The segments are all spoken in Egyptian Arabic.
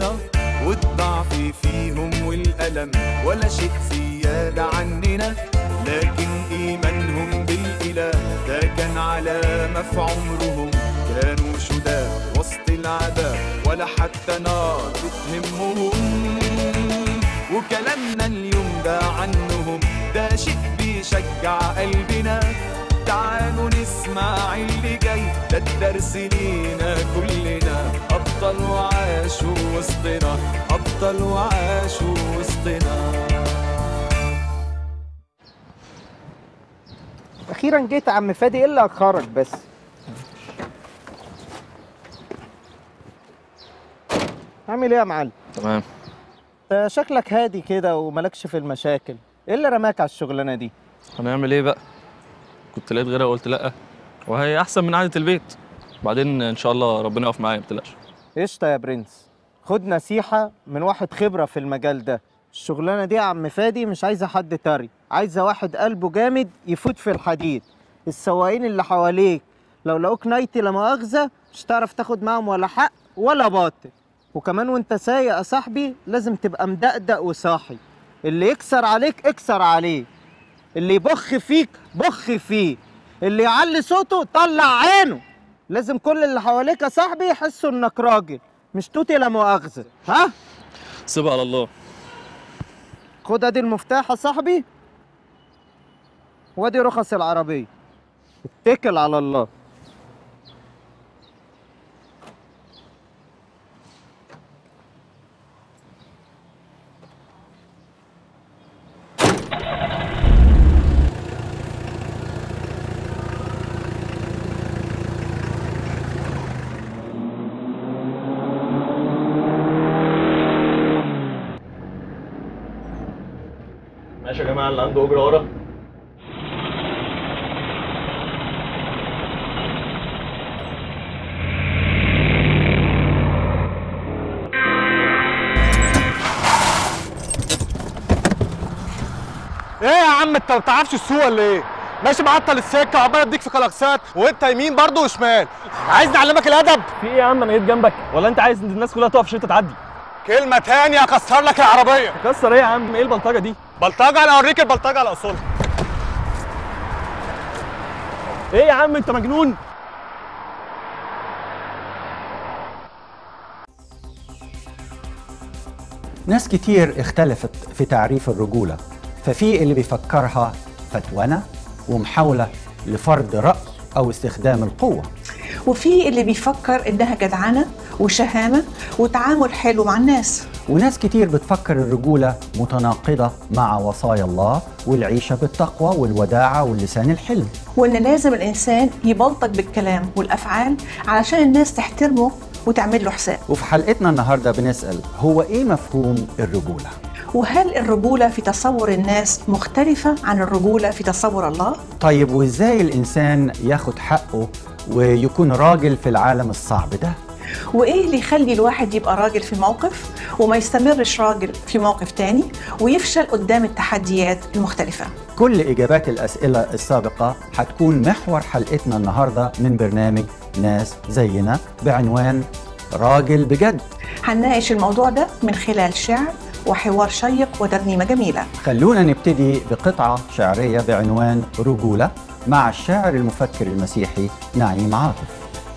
وسطنا والضعف فيهم والألم ولا شيء زيادة عننا لكن إيمانهم بالإله ده كان علامة في عمرهم كانوا شداد وسط العذاب ولا حتى نار بتهمهم وكلامنا اليوم ده عنهم ده شيء بيشجع قلبنا تعالوا نسمع اللي جاي ده الدرس لينا كلنا أبطال وعاشوا وسطنا أبطال وعاشوا وسطنا اخيرا جيت يا عم فادي ايه اللي اخرك بس عامل ايه يا معلم تمام انت شكلك هادي كده وملكش في المشاكل ايه اللي رماك على الشغلانه دي هنعمل ايه بقى كنت لقيت غيرها وقلت لا وهي احسن من قعده البيت بعدين ان شاء الله ربنا يقف معايا ما تقلقش قشطه يا برنس خد نصيحه من واحد خبره في المجال ده الشغلانه دي يا عم فادي مش عايزه حد تري عايزه واحد قلبه جامد يفوت في الحديد السواقين اللي حواليك لو لقوك نايتي لا مؤاخذه مش هتعرف تاخد معاهم ولا حق ولا باطل وكمان وانت سايق يا صاحبي لازم تبقى مدقدق وصاحي اللي يكسر عليك اكسر عليه اللي يبخ فيك بخ فيه اللي يعلي صوته طلع عينه لازم كل اللي حواليك يا صاحبي يحسوا انك راجل مش توتي لا مؤاخذه ها سيبها على الله خد ادي المفتاح يا صاحبي وادي رخص العربيه اتكل على الله ماشي يا جماعه اللي عنده اجره ورا ايه يا عم انت ما بتعرفش السوق ولا ايه؟ ماشي معطل السكه وعمال اديك في كلاكسات وانت يمين برضه وشمال عايز نعلمك الادب في ايه يا عم انا جيت جنبك ولا انت عايز الناس كلها تقف عشان انت تعدي كلمه تانية اكسر لك العربيه كسر ايه يا عم ايه البلطجه دي بلطجه انا اوريك البلطجه على اصولها ايه يا عم انت مجنون ناس كتير اختلفت في تعريف الرجولة ففي اللي بيفكرها فتوانة ومحاولة لفرض رأي أو استخدام القوة وفي اللي بيفكر انها جدعنه وشهامه وتعامل حلو مع الناس وناس كتير بتفكر الرجولة متناقضة مع وصايا الله والعيشة بالتقوى والوداعة واللسان الحلم وان لازم الانسان يبلطج بالكلام والافعال علشان الناس تحترمه وتعمل له حساب وفي حلقتنا النهاردة بنسأل هو إيه مفهوم الرجولة؟ وهل الرجوله في تصور الناس مختلفه عن الرجوله في تصور الله طيب وإزاي الإنسان ياخد حقه ويكون راجل في العالم الصعب ده؟ وايه اللي يخلي الواحد يبقى راجل في موقف وما يستمرش راجل في موقف تاني ويفشل قدام التحديات المختلفه كل إجابات الأسئلة السابقة هتكون محور حلقتنا النهاردة من برنامج ناس زينا بعنوان راجل بجد هنناقش الموضوع ده من خلال شعر وحوار شيق وترنيمه جميله خلونا نبتدي بقطعة شعرية بعنوان رجولة مع الشاعر المفكر المسيحي نعيم عاطف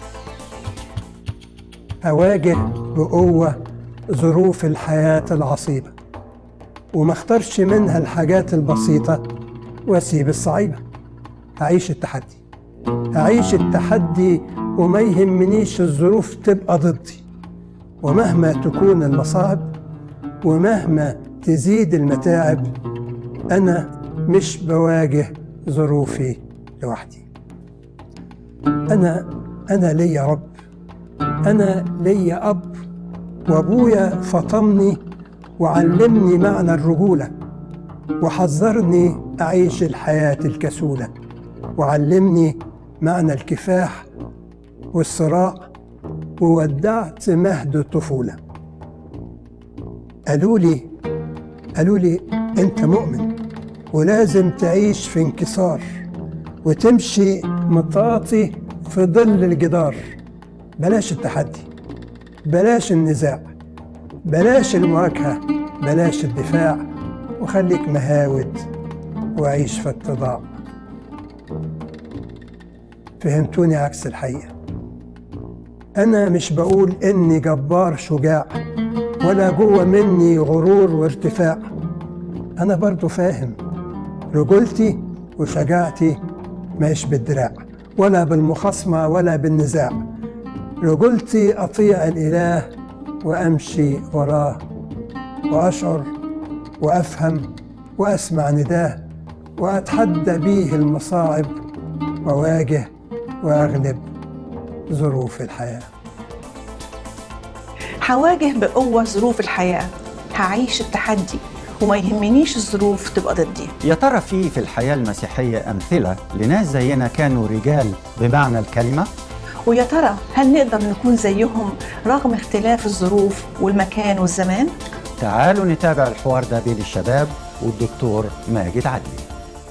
أواجه بقوة ظروف الحياة العصيبة وما اختارش منها الحاجات البسيطة واسيب الصعيبة هعيش التحدي هعيش التحدي وما يهمنيش الظروف تبقى ضدي ومهما تكون المصاعب ومهما تزيد المتاعب أنا مش بواجه ظروفي لوحدي أنا أنا ليا رب أنا ليا أب وأبويا فطمني وعلمني معنى الرجولة وحذرني أعيش الحياة الكسولة وعلمني معنى الكفاح والصراع وودعت مهد الطفولة قالوا لي قالوا لي أنت مؤمن ولازم تعيش في انكسار وتمشي مطاطي في ظل الجدار بلاش التحدي بلاش النزاع بلاش المواجهة بلاش الدفاع وخليك مهاود وعيش في اتضاع فهمتوني عكس الحقيقة أنا مش بقول إني جبار شجاع ولا جوه مني غرور وارتفاع أنا برضو فاهم رجولتي وشجاعتي مش بالدراع ولا بالمخاصمة ولا بالنزاع رجولتي أطيع الإله وأمشي وراه وأشعر وأفهم وأسمع نداه وأتحدى بيه المصاعب وأواجه وأغلب ظروف الحياة هواجه بقوة ظروف الحياة هعيش التحدي وما يهمنيش الظروف تبقى ضدي يا ترى في في الحياة المسيحية أمثلة لناس زينا كانوا رجال بمعنى الكلمة؟ ويا ترى هل نقدر نكون زيهم رغم اختلاف الظروف والمكان والزمان؟ تعالوا نتابع الحوار ده بين الشباب والدكتور ماجد عدلي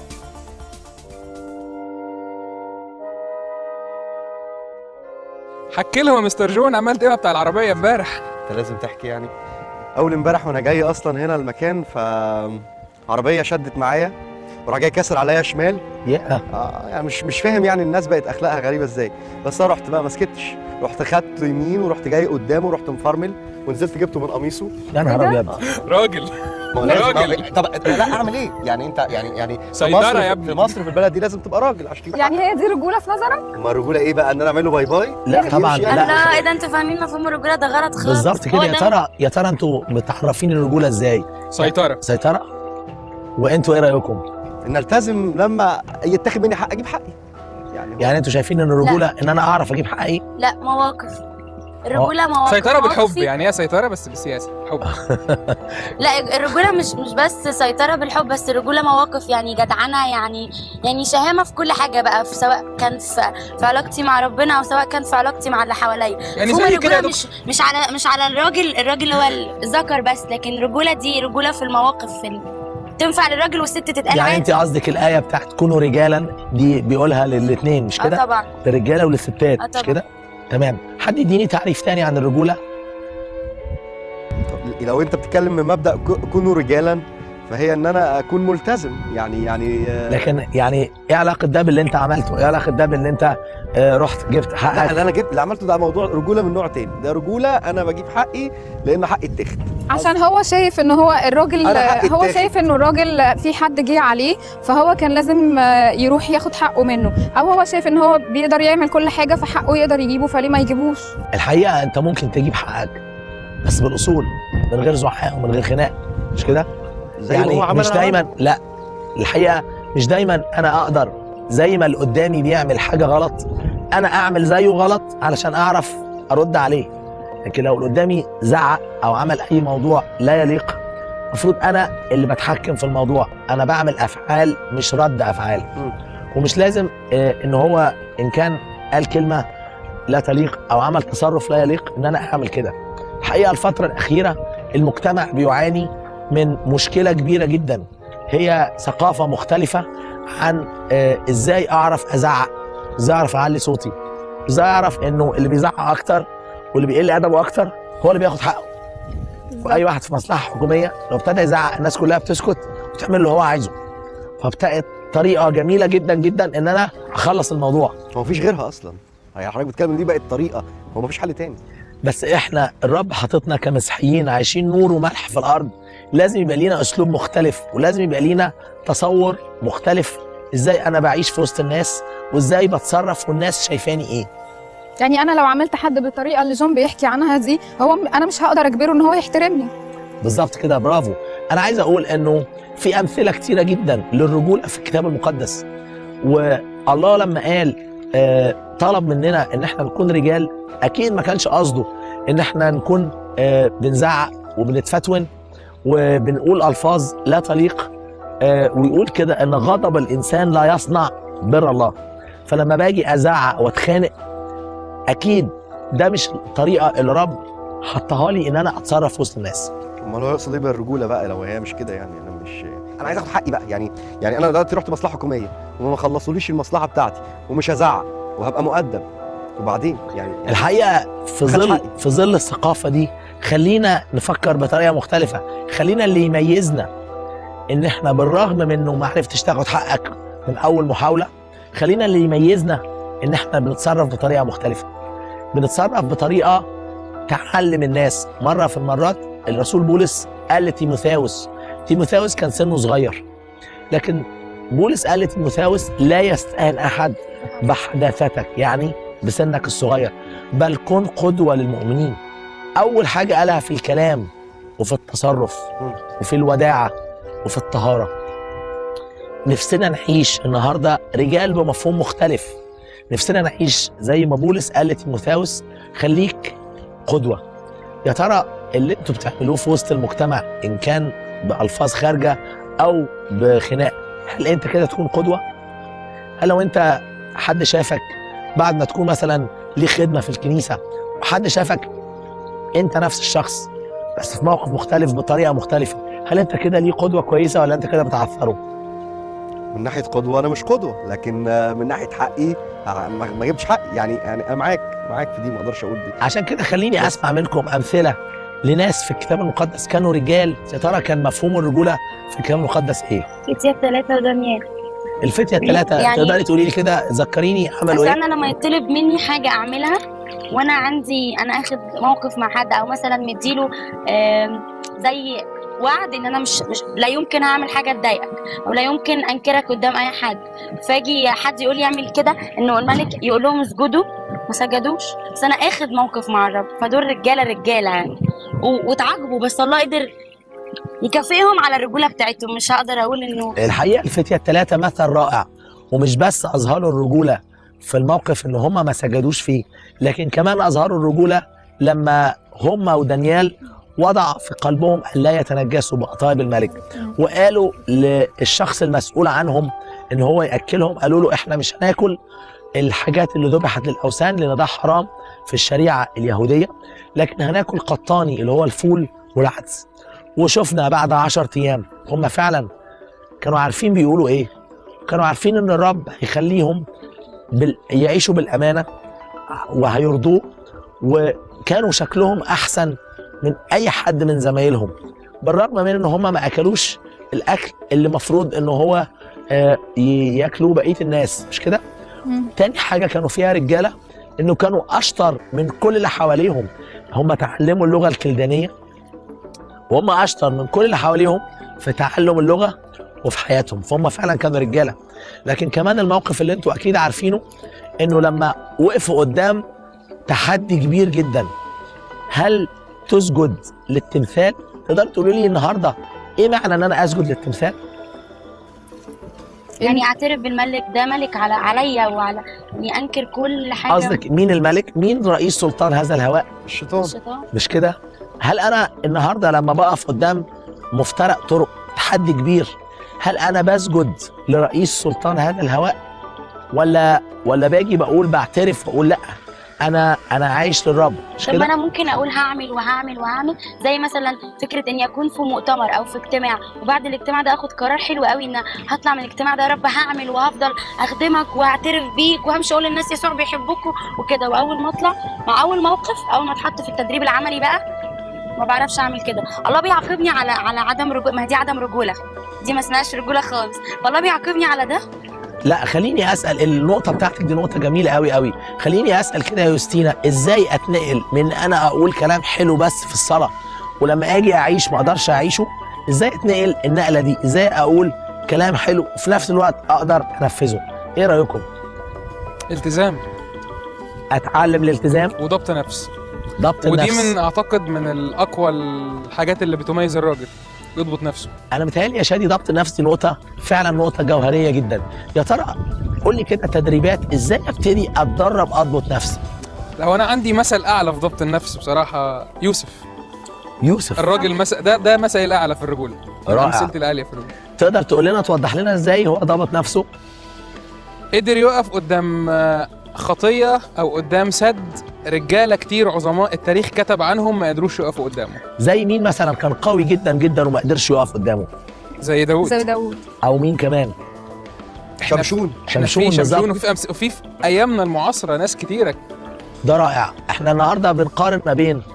حكي لهم يا مستر جون عملت ايه بتاع العربيه امبارح انت لازم تحكي يعني اول امبارح وانا جاي اصلا هنا المكان ف عربيه شدت معايا وراح جاي كسر عليا شمال يا آه يعني مش مش فاهم يعني الناس بقت اخلاقها غريبه ازاي بس انا رحت بقى ما سكتش رحت خدت يمين ورحت جاي قدامه ورحت مفرمل ونزلت جبته من قميصه يا نهار ابيض راجل ما هو لازم راجل. أعمل- طب لا اعمل ايه يعني انت يعني يعني في سيطرة مصر يا ابني. في مصر في البلد دي لازم تبقى راجل عشان تجيب يعني هي دي رجوله في نظرك؟ ما الرجوله ايه بقى ان انا اعمل له باي باي لا طبعا يمشي يعني. لا لا ايه ده انتوا فاهمين مفهوم الرجوله ده غلط خالص بالظبط كده هو يا ده- ترى يا ترى انتوا متعرفين الرجوله ازاي؟ سيطره سيطره وانتوا ايه رايكم؟ ان التزم لما يتاخد مني حق اجيب حقي يعني يعني انتوا شايفين ان الرجوله ان انا اعرف اجيب حقي؟ لا مواقف الرجوله مواقف سيطره بالحب مواقفي- يعني هي سيطره بس بالسياسه حب لا الرجوله مش مش بس سيطره بالحب بس الرجوله مواقف يعني جدعنه يعني يعني شهامه في كل حاجه بقى في سواء كان في, في علاقتي مع ربنا او سواء كان في علاقتي مع اللي حواليا يعني مفهوم زي كده يا الرجوله مش مش على مش على الراجل الراجل هو الذكر بس لكن الرجوله دي رجوله في المواقف في ال- تنفع للراجل والست تتقال يعني عادي انت قصدك الايه بتاعت كونوا رجالا دي بيقولها للاثنين مش اه كده؟ طبعا للرجاله وللستات آه مش طبعا. كده؟ تمام حد يديني تعريف تاني عن الرجوله؟ طب لو انت بتتكلم من مبدا ك- كونوا رجالا فهي ان انا اكون ملتزم يعني يعني آه، لكن يعني ايه علاقه ده باللي انت عملته؟ ايه علاقه ده باللي انت آه، رحت جبت لا حقك؟ اللي انا جبت اللي عملته ده موضوع رجوله من نوع تاني ده رجوله انا بجيب حقي لان حقي اتاخد عشان هو شايف ان هو الراجل أنا حقي هو اتاخد. شايف انه الراجل في حد جه عليه فهو كان لازم آه، يروح ياخد حقه منه او هو شايف ان هو بيقدر يعمل كل حاجه فحقه يقدر يجيبه فليه ما يجيبوش الحقيقه انت ممكن تجيب حقك بس بالاصول من غير زحاق ومن غير خناق مش كده؟ زي ما هو يعني عمل مش أنا دايما عملت. لا الحقيقه مش دايما انا اقدر زي ما اللي قدامي بيعمل حاجه غلط انا اعمل زيه غلط علشان اعرف ارد عليه لكن لو اللي قدامي زعق او عمل اي موضوع لا يليق المفروض انا اللي بتحكم في الموضوع انا بعمل افعال مش رد افعال مم. ومش لازم آه، ان هو ان كان قال كلمه لا تليق او عمل تصرف لا يليق ان انا اعمل كده الحقيقه الفتره الاخيره المجتمع بيعاني من مشكله كبيره جدا هي ثقافه مختلفه عن آه، ازاي اعرف ازعق ازاي اعرف اعلي صوتي ازاي اعرف انه اللي بيزعق اكتر واللي بيقل ادبه اكتر هو اللي بياخد حقه واي واحد في مصلحه حكوميه لو ابتدى يزعق الناس كلها بتسكت وتعمل اللي هو عايزه فابتدت طريقه جميله جدا جدا ان انا اخلص الموضوع هو مفيش غيرها اصلا هي حضرتك بتتكلم دي بقت طريقه هو مفيش حل تاني بس احنا الرب حاططنا كمسيحيين عايشين نور وملح في الارض لازم يبقى لينا اسلوب مختلف ولازم يبقى لينا تصور مختلف ازاي انا بعيش في وسط الناس وازاي بتصرف والناس شايفاني ايه يعني انا لو عملت حد بالطريقه اللي جون بيحكي عنها دي هو م- انا مش هقدر اجبره ان هو يحترمني بالظبط كده برافو انا عايز اقول انه في امثله كتيره جدا للرجوله في الكتاب المقدس والله لما قال آه، طلب مننا ان احنا نكون رجال اكيد ما كانش قصده ان احنا نكون آه، بنزعق وبنتفتون وبنقول الفاظ لا تليق آه، ويقول كده ان غضب الانسان لا يصنع بر الله فلما باجي ازعق واتخانق اكيد ده مش الطريقه اللي رب حطها لي ان انا اتصرف وسط الناس امال هو يقصد ايه بالرجوله بقى لو هي مش كده يعني انا مش انا عايز اخد حقي بقى يعني يعني انا دلوقتي رحت مصلحه حكوميه وما خلصوليش المصلحه بتاعتي ومش هزعق وهبقى مؤدب وبعدين يعني الحقيقه في خد ظل حقي. في ظل الثقافه دي خلينا نفكر بطريقه مختلفه خلينا اللي يميزنا ان احنا بالرغم من انه ما عرفتش تاخد حقك من اول محاوله خلينا اللي يميزنا ان احنا بنتصرف بطريقه مختلفه بنتصرف بطريقه تعلم الناس مره في المرات الرسول بولس قال لتيموثاوس تيموثاوس كان سنه صغير لكن بولس قال لتيموثاوس لا يستهن احد بحداثتك يعني بسنك الصغير بل كن قدوه للمؤمنين اول حاجه قالها في الكلام وفي التصرف وفي الوداعه وفي الطهاره نفسنا نعيش النهارده رجال بمفهوم مختلف نفسنا نعيش زي ما بولس قال لتيموثاوس خليك قدوه يا ترى اللي انتوا بتعملوه في وسط المجتمع ان كان بالفاظ خارجه او بخناق هل انت كده تكون قدوه هل لو انت حد شافك بعد ما تكون مثلا ليه خدمه في الكنيسه وحد شافك انت نفس الشخص بس في موقف مختلف بطريقه مختلفه هل انت كده ليه قدوه كويسه ولا انت كده بتعثره من ناحيه قدوه انا مش قدوه لكن آه، من ناحيه حقي آه، ما ما جبتش حقي يعني يعني انا معاك معاك في دي ما اقدرش اقول دي عشان كده خليني اسمع منكم امثله لناس في الكتاب المقدس كانوا رجال يا ترى كان مفهوم الرجوله في الكتاب المقدس ايه فتية ثلاثة ودانيال الفتيه الثلاثه يعني- تقدري تقولي لي كده ذكريني عملوا بس ايه انا لما يطلب مني حاجه اعملها وانا عندي انا اخد موقف مع حد او مثلا مديله آم، زي وعد ان انا مش, مش لا يمكن اعمل حاجه تضايقك او لا يمكن انكرك قدام اي حد فاجي حد يقول لي اعمل كده انه الملك يقول لهم اسجدوا ما سجدوش بس انا اخد موقف مع الرب فدول رجاله رجاله يعني و- واتعاقبوا بس الله قدر يكافئهم على الرجوله بتاعتهم مش هقدر اقول انه الحقيقه الفتيه الثلاثه مثل رائع ومش بس اظهروا الرجوله في الموقف ان هم ما سجدوش فيه لكن كمان اظهروا الرجوله لما هم ودانيال وضع في قلبهم ان لا يتنجسوا بقطايب الملك وقالوا للشخص المسؤول عنهم ان هو ياكلهم قالوا له احنا مش هناكل الحاجات اللي ذبحت للاوثان لان ده حرام في الشريعه اليهوديه لكن هناكل قطاني اللي هو الفول والعدس وشفنا بعد عشرة ايام هم فعلا كانوا عارفين بيقولوا ايه كانوا عارفين ان الرب هيخليهم بال... يعيشوا بالامانه وهيرضوه وكانوا شكلهم احسن من اي حد من زمايلهم بالرغم من ان هم ما اكلوش الاكل اللي مفروض ان هو آه، ي- ياكلوه بقيه الناس مش كده تاني حاجه كانوا فيها رجاله انه كانوا اشطر من كل اللي حواليهم هم تعلموا اللغه الكلدانيه وهم اشطر من كل اللي حواليهم في تعلم اللغه وفي حياتهم فهم فعلا كانوا رجاله لكن كمان الموقف اللي انتوا اكيد عارفينه انه لما وقفوا قدام تحدي كبير جدا هل تسجد للتمثال تقدر تقولوا لي النهارده ايه معنى ان انا اسجد للتمثال يعني اعترف بالملك ده ملك على عليا وعلى يعني انكر كل حاجه قصدك مين الملك مين رئيس سلطان هذا الهواء الشيطان الشيطان مش كده هل انا النهارده لما بقف قدام مفترق طرق تحدي كبير هل انا بسجد لرئيس سلطان هذا الهواء ولا ولا باجي بقول بعترف واقول لا انا انا عايش للرب مش طب ما كده انا ممكن اقول هعمل وهعمل وهعمل زي مثلا فكره اني اكون في مؤتمر او في اجتماع وبعد الاجتماع ده اخد قرار حلو قوي ان هطلع من الاجتماع ده يا رب هعمل وهفضل اخدمك واعترف بيك وهمشي اقول للناس يسوع بيحبكم وكده واول ما اطلع مع اول موقف اول ما اتحط في التدريب العملي بقى ما بعرفش اعمل كده الله بيعاقبني على على عدم رجوله ما هي دي عدم رجوله دي ما اسمهاش رجوله خالص فالله بيعاقبني على ده لا خليني اسال النقطه بتاعتك دي نقطه جميله قوي قوي خليني اسال كده يا يوستينا ازاي اتنقل من انا اقول كلام حلو بس في الصلاه ولما اجي اعيش ما اقدرش اعيشه ازاي اتنقل النقله دي ازاي اقول كلام حلو وفي نفس الوقت اقدر انفذه ايه رايكم التزام اتعلم الالتزام وضبط نفس ضبط ودي النفس من اعتقد من الاقوى الحاجات اللي بتميز الراجل يضبط نفسه انا متهيألي يا شادي ضبط النفس دي نقطه فعلا نقطه جوهريه جدا يا ترى قول لي كده تدريبات ازاي ابتدي اتدرب اضبط نفسي لو انا عندي مثل اعلى في ضبط النفس بصراحه يوسف يوسف الراجل مثل ده ده مثل الاعلى في الرجوله رائع. امثلتي العاليه في الرجوله تقدر تقول لنا توضح لنا ازاي هو ضبط نفسه قدر يقف قدام آه، خطيه او قدام سد رجاله كتير عظماء التاريخ كتب عنهم ما قدروش يقفوا قدامه زي مين مثلا كان قوي جدا جدا وما قدرش يقف قدامه زي داوود زي داوود او مين كمان شمشون احنا شمشون في شمشون بالظبط. وفي في, أمس... وفي في ايامنا المعاصره ناس كتيره ده رائع احنا النهارده بنقارن ما بين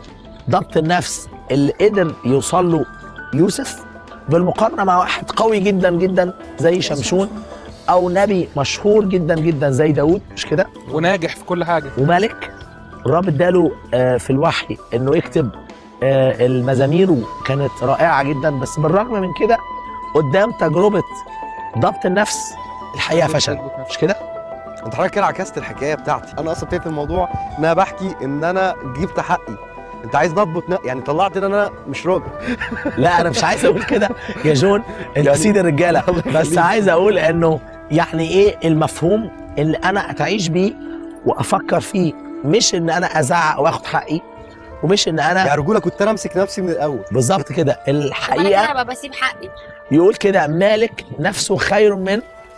ضبط النفس اللي قدر يوصل له يوسف بالمقارنه مع واحد قوي جدا جدا زي شمشون او نبي مشهور جدا جدا زي داود مش كده وناجح في كل حاجه وملك الرب اداله آه، في الوحي انه يكتب آه، المزامير وكانت رائعه جدا بس بالرغم من كده قدام تجربه ضبط النفس الحقيقه فشل مش كده انت حضرتك كده عكست الحكايه بتاعتي انا اصلا ابتديت الموضوع ان انا بحكي ان انا جبت حقي انت عايز نضبط ن- يعني طلعت ان انا مش راجل لا انا مش عايز اقول كده يا جون انت يعني- سيد الرجاله الله بس يخليك. عايز اقول انه يعني ايه المفهوم اللي انا اتعيش بيه وافكر فيه مش ان انا ازعق واخد حقي ومش ان انا يا رجوله كنت انا امسك نفسي من الاول بالظبط كده طب انا الحقيقه كده ببقى بسيب حقي يقول كده مالك نفسه خير من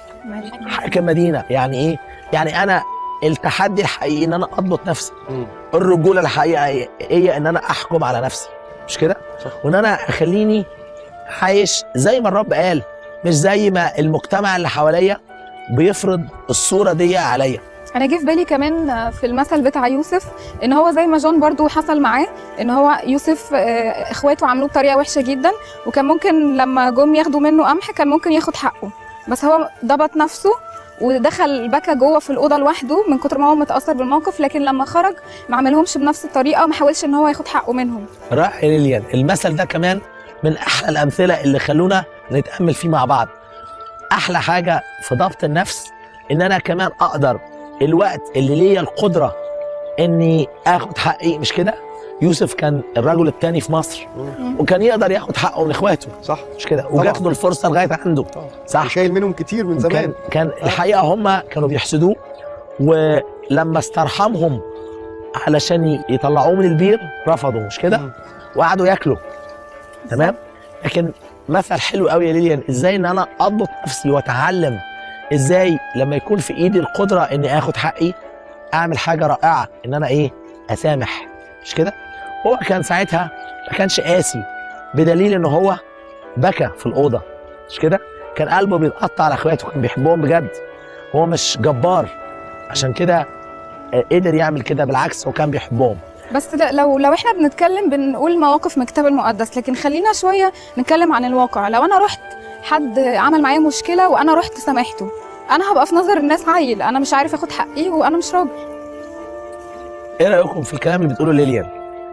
حاكم مدينه يعني ايه يعني انا التحدي الحقيقي ان انا اضبط نفسي الرجوله الحقيقه هي- هي ان انا احكم على نفسي مش كده وان انا اخليني عايش زي ما الرب قال مش زي ما المجتمع اللي حواليا بيفرض الصوره دي عليا انا جه في بالي كمان في المثل بتاع يوسف ان هو زي ما جون برضو حصل معاه ان هو يوسف آه، اخواته عملوه بطريقه وحشه جدا وكان ممكن لما جم ياخدوا منه قمح كان ممكن ياخد حقه بس هو ضبط نفسه ودخل بكى جوه في الاوضه لوحده من كتر ما هو متاثر بالموقف لكن لما خرج ما عملهمش بنفس الطريقه وما حاولش ان هو ياخد حقه منهم رائع يا ليليان المثل ده كمان من احلى الامثله اللي خلونا نتامل فيه مع بعض احلى حاجه في ضبط النفس ان انا كمان اقدر الوقت اللي ليا القدره اني اخد حقي مش كده يوسف كان الرجل الثاني في مصر وكان يقدر ياخد حقه من اخواته صح مش كده وجات له الفرصه لغايه عنده صح شايل منهم كتير من زمان كان, كان الحقيقه هم كانوا بيحسدوه ولما استرحمهم علشان ي- يطلعوه من البير رفضوا مش كده وقعدوا ياكلوا تمام لكن مثل حلو قوي يا ليليان ازاي ان انا اضبط نفسي واتعلم ازاي لما يكون في ايدي القدره اني اخد حقي اعمل حاجه رائعه ان انا ايه اسامح مش كده هو كان ساعتها ما كانش قاسي بدليل ان هو بكى في الاوضه مش كده كان قلبه بيتقطع على اخواته كان بيحبهم بجد هو مش جبار عشان كده آه، قدر يعمل كده بالعكس هو كان بيحبهم بس لا- لو لو احنا بنتكلم بنقول مواقف من الكتاب المقدس لكن خلينا شويه نتكلم عن الواقع لو انا رحت حد عمل معايا مشكله وانا رحت سامحته انا هبقى في نظر الناس عيل انا مش عارف اخد حقي وانا مش راجل ايه رايكم في الكلام اللي بتقوله ليليان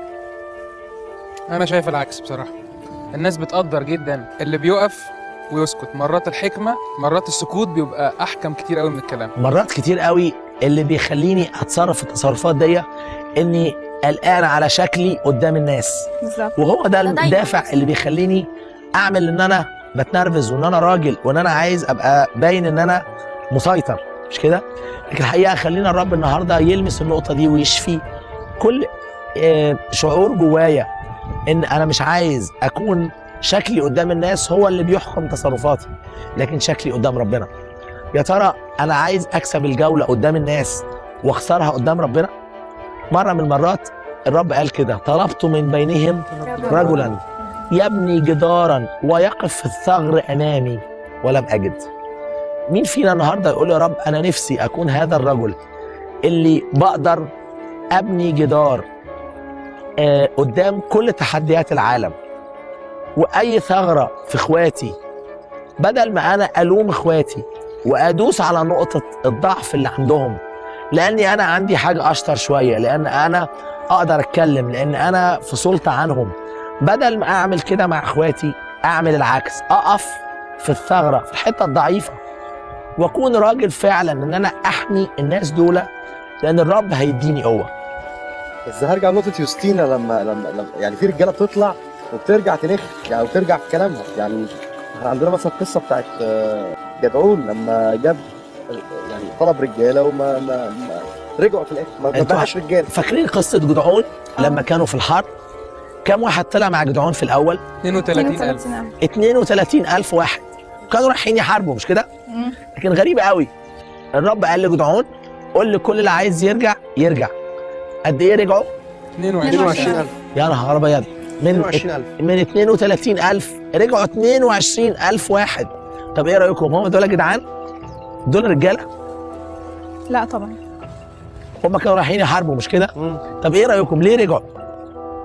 انا شايف العكس بصراحه الناس بتقدر جدا اللي بيقف ويسكت مرات الحكمه مرات السكوت بيبقى احكم كتير قوي من الكلام مرات كتير قوي اللي بيخليني اتصرف في التصرفات دي اني قلقان على شكلي قدام الناس بالظبط وهو ده الدافع اللي بيخليني اعمل ان انا بتنرفز وان انا راجل وان انا عايز ابقى باين ان انا مسيطر مش كده لكن الحقيقه خلينا الرب النهارده يلمس النقطه دي ويشفي كل آه، شعور جوايا ان انا مش عايز اكون شكلي قدام الناس هو اللي بيحكم تصرفاتي لكن شكلي قدام ربنا يا ترى انا عايز اكسب الجوله قدام الناس واخسرها قدام ربنا مره من المرات الرب قال كده طلبت من بينهم رجلا يبني جدارا ويقف في الثغر امامي ولم اجد مين فينا النهارده يقول يا رب انا نفسي اكون هذا الرجل اللي بقدر ابني جدار آه قدام كل تحديات العالم واي ثغره في اخواتي بدل ما انا الوم اخواتي وادوس على نقطه الضعف اللي عندهم لاني انا عندي حاجه اشطر شويه لان انا اقدر اتكلم لان انا في سلطه عنهم بدل ما اعمل كده مع اخواتي اعمل العكس اقف في الثغره في الحته الضعيفه واكون راجل فعلا ان انا احمي الناس دول لان الرب هيديني قوه بس هرجع لنقطه يوستينا لما لما, لما يعني في رجاله بتطلع وبترجع تنخ يعني وترجع في كلامها يعني احنا عندنا مثلا القصه بتاعت آه، جدعون لما جاب يعني طلب رجاله وما ما ما رجعوا في الاخر ما ما انتوا بقاش رجاله فاكرين قصه جدعون لما كانوا في الحرب كم واحد طلع مع جدعون في الاول 32000 32000 واحد كانوا رايحين يحاربوا مش كده لكن غريب قوي الرب قال لجدعون قول لكل اللي عايز يرجع يرجع قد ايه رجعوا 22000 يا نهار ابيض من 22000 من 32000 رجعوا 22000 واحد طب ايه رايكم هم دول يا جدعان دول رجاله لا طبعا هم كانوا رايحين يحاربوا مش كده طب ايه رايكم ليه رجعوا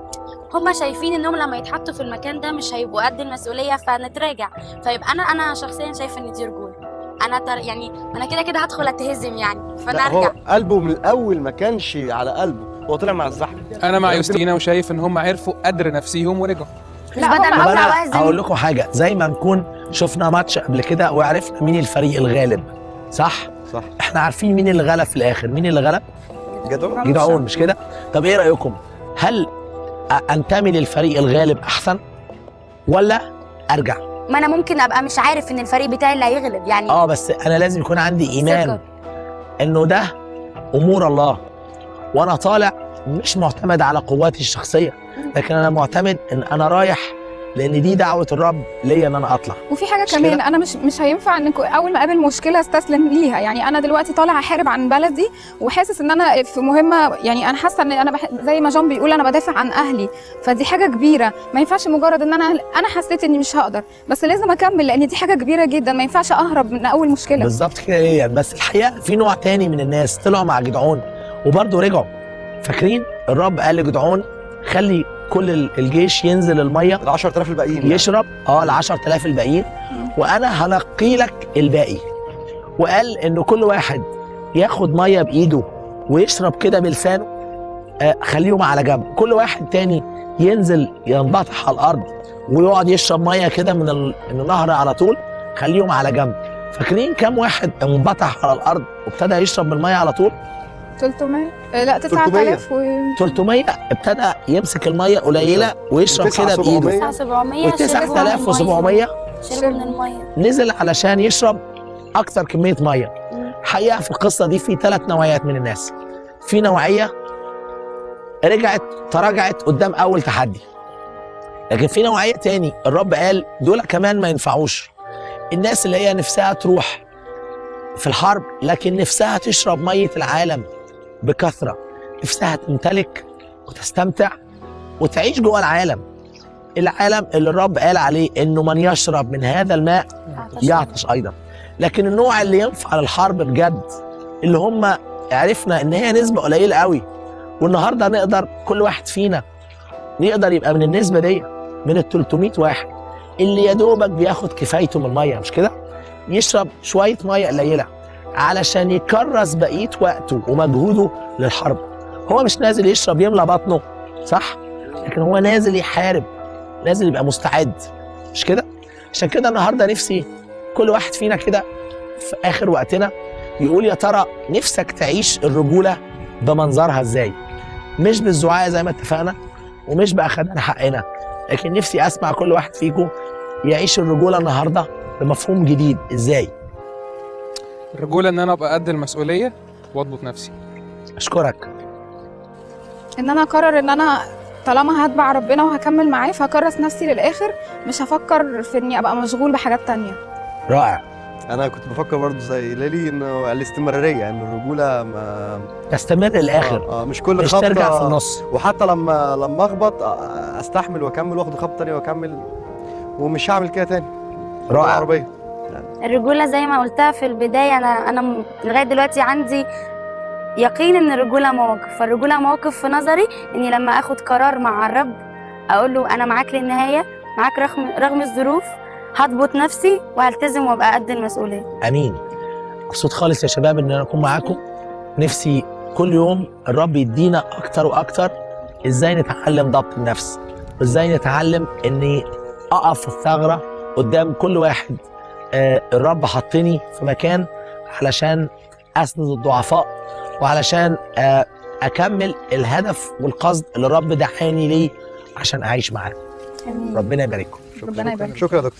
هما شايفين انهم لما يتحطوا في المكان ده مش هيبقوا قد المسؤوليه فنتراجع فيبقى انا انا شخصيا شايفه ان دي رجوله انا تر... يعني انا كده كده هدخل اتهزم يعني فانا لا هو ارجع قلبه من الاول ما كانش على قلبه هو طلع مع الزحمه انا مع يوستينا وشايف ان هم عرفوا قدر نفسيهم ورجعوا مش بدل ما طب اطلع انا واهزم هقول لكم حاجه زي ما نكون شفنا ماتش قبل كده وعرفنا مين الفريق الغالب صح صح احنا عارفين مين اللي غلب في الاخر مين اللي غلب جدعون جدعون مش كده طب ايه رايكم هل أ- انتمي للفريق الغالب احسن ولا ارجع ما انا ممكن ابقى مش عارف ان الفريق بتاعي اللي هيغلب يعني اه بس انا لازم يكون عندي ايمان ثقة. انه ده امور الله وانا طالع مش معتمد على قواتي الشخصيه لكن انا معتمد ان انا رايح لان دي دعوه الرب ليا ان انا اطلع وفي حاجه مش كمان كده؟ انا مش مش هينفع ان كو- اول ما اقابل مشكله استسلم ليها يعني انا دلوقتي طالع احارب عن بلدي وحاسس ان انا في مهمه يعني انا حاسه ان انا بح... زي ما جون بيقول انا بدافع عن اهلي فدي حاجه كبيره ما ينفعش مجرد ان انا انا حسيت اني مش هقدر بس لازم اكمل لان دي حاجه كبيره جدا ما ينفعش اهرب من اول مشكله بالظبط كده ايه بس الحقيقه في نوع تاني من الناس طلعوا مع جدعون وبرضه رجعوا فاكرين الرب قال لجدعون خلي كل ال- الجيش ينزل الميه ال 10000 الباقيين يعني. يشرب اه ال 10000 الباقيين وانا هنقي لك الباقي وقال انه كل واحد ياخد ميه بايده ويشرب كده بلسانه آه خليهم على جنب كل واحد تاني ينزل ينبطح على الارض ويقعد يشرب ميه كده من ال- من النهر على طول خليهم على جنب فاكرين كم واحد انبطح على الارض وابتدى يشرب من الميه على طول 300 آه، لا 9000 و 300 ابتدى يمسك الميه قليله ويشرب كده بايده 700 و9700 شربوا من الميه نزل علشان يشرب اكتر كميه ميه حقيقه في القصه دي في ثلاث نوعيات من الناس في نوعيه رجعت تراجعت قدام اول تحدي لكن في نوعيه تاني الرب قال دول كمان ما ينفعوش الناس اللي هي نفسها تروح في الحرب لكن نفسها تشرب ميه العالم بكثره نفسها تمتلك وتستمتع وتعيش جوه العالم العالم اللي الرب قال عليه انه من يشرب من هذا الماء يعطش ايضا لكن النوع اللي ينفع للحرب بجد اللي هم عرفنا ان هي نسبه قليله قوي والنهارده نقدر كل واحد فينا يقدر يبقى من النسبه دي من ال 300 واحد اللي يا دوبك بياخد كفايته من الميه مش كده؟ يشرب شويه ميه قليله علشان يكرس بقيه وقته ومجهوده للحرب هو مش نازل يشرب يملى بطنه صح؟ لكن هو نازل يحارب نازل يبقى مستعد مش كده؟ عشان كده النهارده نفسي كل واحد فينا كده في اخر وقتنا يقول يا ترى نفسك تعيش الرجوله بمنظرها ازاي؟ مش بالزعاء زي ما اتفقنا ومش باخدنا حقنا لكن نفسي اسمع كل واحد فيكم يعيش الرجوله النهارده بمفهوم جديد ازاي؟ الرجوله ان انا ابقى قد المسؤوليه واضبط نفسي اشكرك ان انا اقرر ان انا طالما هتبع ربنا وهكمل معاه فهكرس نفسي للاخر مش هفكر في اني ابقى مشغول بحاجات تانية رائع انا كنت بفكر برضه زي ليلي انه الاستمراريه ان الرجوله ما تستمر للاخر آه, اه مش كل مش خبطه ترجع في النص وحتى لما لما اخبط آه، استحمل واكمل واخد خبطه تانيه واكمل ومش هعمل كده تاني رائع. عربيه الرجوله زي ما قلتها في البدايه انا انا م- لغايه دلوقتي عندي يقين ان الرجوله مواقف فالرجوله مواقف في نظري اني لما اخد قرار مع الرب اقول له انا معاك للنهايه معاك رغم رغم الظروف هضبط نفسي وهلتزم وابقى قد المسؤوليه امين مبسوط خالص يا شباب ان انا اكون معاكم نفسي كل يوم الرب يدينا اكتر واكتر ازاي نتعلم ضبط النفس وازاي نتعلم اني اقف في الثغره قدام كل واحد آه الرب حطني في مكان علشان اسند الضعفاء وعلشان آه اكمل الهدف والقصد اللي الرب دعاني ليه عشان اعيش معاه ربنا يبارككم ربنا يبارك شكرا يا دكتور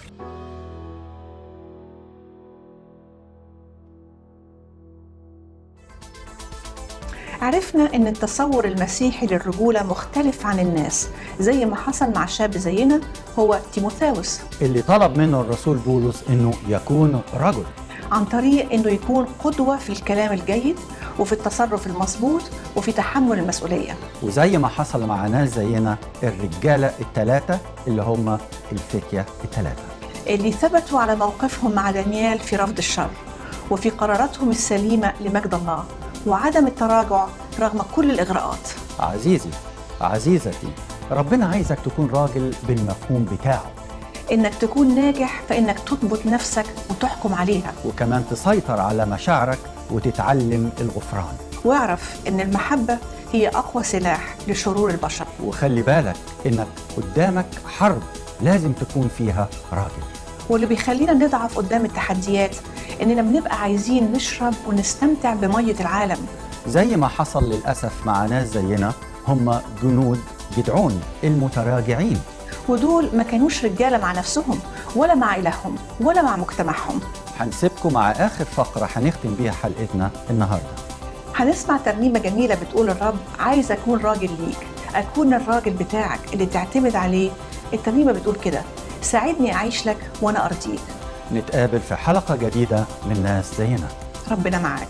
عرفنا ان التصور المسيحي للرجوله مختلف عن الناس زي ما حصل مع شاب زينا هو تيموثاوس اللي طلب منه الرسول بولس انه يكون رجل عن طريق انه يكون قدوه في الكلام الجيد وفي التصرف المظبوط وفي تحمل المسؤوليه وزي ما حصل مع ناس زينا الرجاله الثلاثه اللي هم الفتيه الثلاثه اللي ثبتوا على موقفهم مع دانيال في رفض الشر وفي قراراتهم السليمه لمجد الله وعدم التراجع رغم كل الاغراءات عزيزي عزيزتي ربنا عايزك تكون راجل بالمفهوم بتاعه إنك تكون ناجح فإنك تضبط نفسك وتحكم عليها وكمان تسيطر على مشاعرك وتتعلم الغفران واعرف إن المحبة هي أقوى سلاح لشرور البشر وخلي بالك انك قدامك حرب لازم تكون فيها راجل واللي بيخلينا نضعف قدام التحديات إننا بنبقى عايزين نشرب ونستمتع بمية العالم زي ما حصل للأسف مع ناس زينا هم جنود جدعون المتراجعين ودول ما كانوش رجالة مع نفسهم ولا مع إلههم ولا مع مجتمعهم هنسيبكم مع آخر فقرة هنختم بيها حلقتنا النهاردة هنسمع ترنيمة جميلة بتقول الرب عايز أكون راجل ليك أكون الراجل بتاعك اللي تعتمد عليه الترنيمة بتقول كده ساعدني أعيش لك وأنا أرضيك نتقابل في حلقة جديدة من ناس زينا ربنا معاك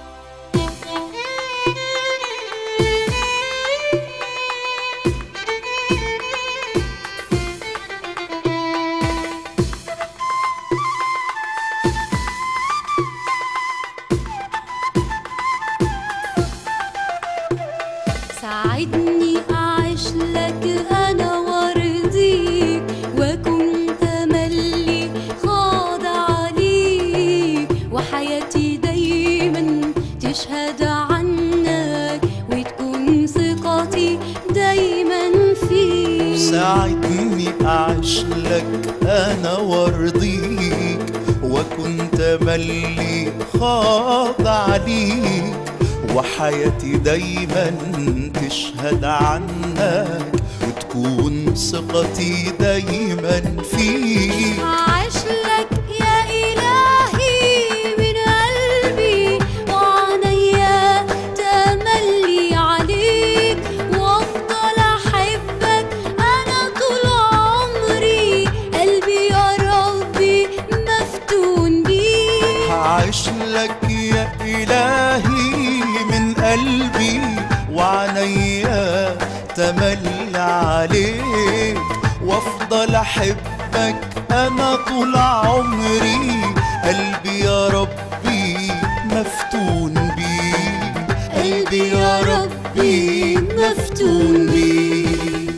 ساعدني أعيش لك أنا وارضيك وأكون تملي خاضع ليك وحياتي دايما تشهد عنك وتكون ثقتي دايما فيك ساعدني أعيش لك أنا وارضيك وكنت تملي خاضع ليك وحياتي دايما تشهد عنك وتكون ثقتي دايما فيك أعيش لك يا إلهي من قلبي وعنيا تملي عليك وأفضل أحبك أنا طول عمري قلبي يا ربي مفتون بيك هعيش لك يا إلهي من قلبي وعنيا تملي عليك وافضل احبك انا طول عمري قلبي يا ربي مفتون بيك قلبي يا ربي مفتون بيك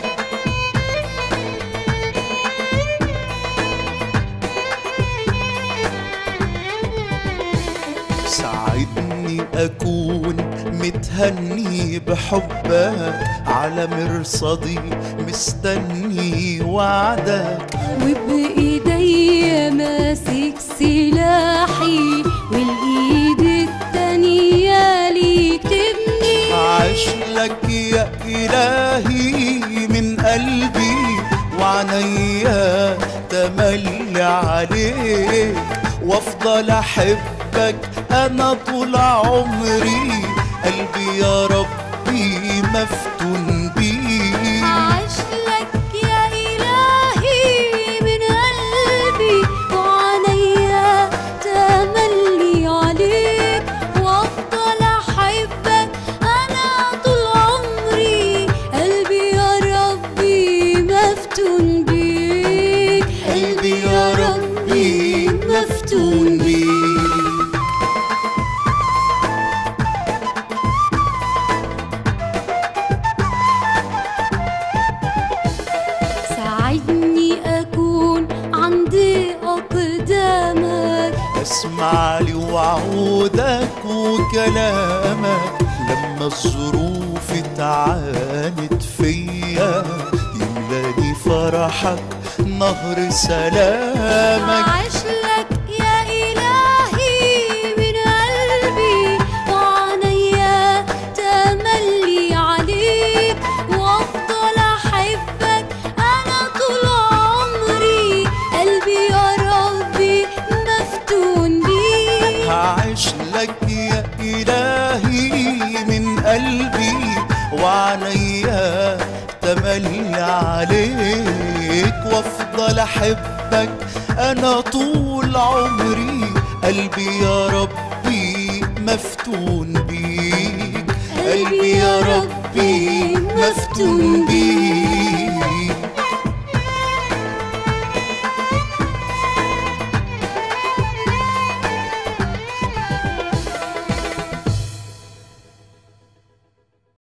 ساعدني أكون متهني بحبك على مرصدي مستني وعدك وبإيدي ماسك سلاحي والإيد التانية ليك تبني هعيش لك يا إلهي من قلبي وعنيا تملي عليك وافضل أحبك أنا طول عمري قلبي يا ربي مفتون بيك أعيش لك يا إلهي من قلبي وعنيا تملي عليك وأفضل أحبك أنا طول عمري قلبي يا ربي مفتون بيك قلبي يا ربي مفتون بيك ساعدني أكون عند أقدامك اسمع لي وعودك وكلامك لما الظروف اتعانت فيا يملاني فرحك نهر سلامك أعيش لك يا إلهي من قلبي وعنيا تملي عليك وأفضل أحبك أنا طول عمري قلبي يا ربي مفتون بيك هعيش لك يا إلهي من قلبي وعنيا تملي عليك وافضل احبك انا طول عمري قلبي يا ربي مفتون بيك قلبي يا ربي مفتون بيك